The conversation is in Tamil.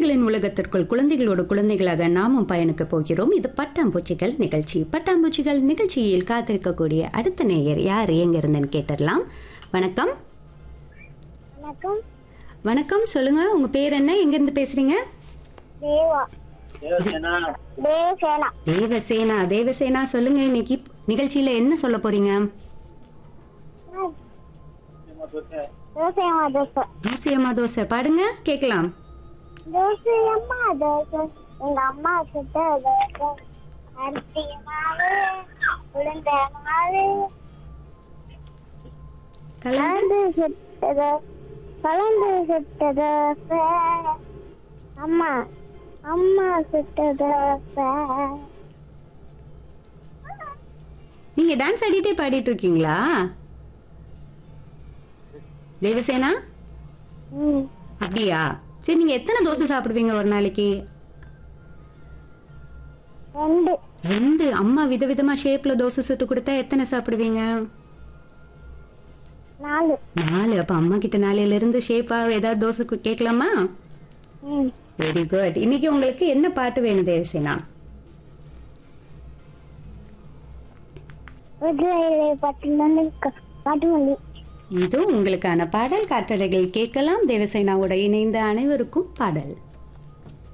குழந்தைகளின் உலகத்திற்குள் குழந்தைகளோடு குழந்தைகளாக நாமும் பயணிக்க போகிறோம் இது பட்டாம்பூச்சிகள் நிகழ்ச்சி பட்டாம்பூச்சிகள் நிகழ்ச்சியில் காத்திருக்கக்கூடிய அடுத்த நேயர் யார் எங்க இருந்துன்னு கேட்டுடலாம் வணக்கம் வணக்கம் வணக்கம் சொல்லுங்க உங்க பேர் என்ன எங்கிருந்து பேசுறீங்க தேவா தேவசேனா தேவசேனா தேவசேனா சொல்லுங்க இன்னைக்கு நிகழ்ச்சியில என்ன சொல்ல போறீங்க தோசையம்மா தோசை தோசையம்மா தோசை பாடுங்க கேட்கலாம் தோசையம்மா தோசை எங்க அம்மா சுட்ட தோசை அரிசி மாவு உளுந்த மாவு கலந்து கலந்து சுட்ட தோசை கலந்து சுட்ட தோசை அம்மா அம்மா சுட்ட தோசை நீங்க டான்ஸ் ஆடிட்டே பாடிட்டு இருக்கீங்களா தேவசேனா ம் அப்படியா சரி நீங்க எத்தனை தோசை சாப்பிடுவீங்க ஒரு நாளைக்கு ரெண்டு ரெண்டு அம்மா விதவிதமா ஷேப்ல தோசை சுட்டு கொடுத்தா எத்தனை சாப்பிடுவீங்க நாலு நாலு அப்ப அம்மா கிட்ட நாளையில இருந்து ஷேப்பா ஏதாவது தோசை கு- கேட்கலாமா ம் வெரி குட் இன்னைக்கு உங்களுக்கு என்ன பாட்டு வேணும் தேவசேனா விடுதலை பட்டினு பட்டுமல்லி இது உங்களுக்கான பாடல் காற்றலைகள் கேட்கலாம் தேவசேனாவோட இணைந்த அனைவருக்கும் பாடல்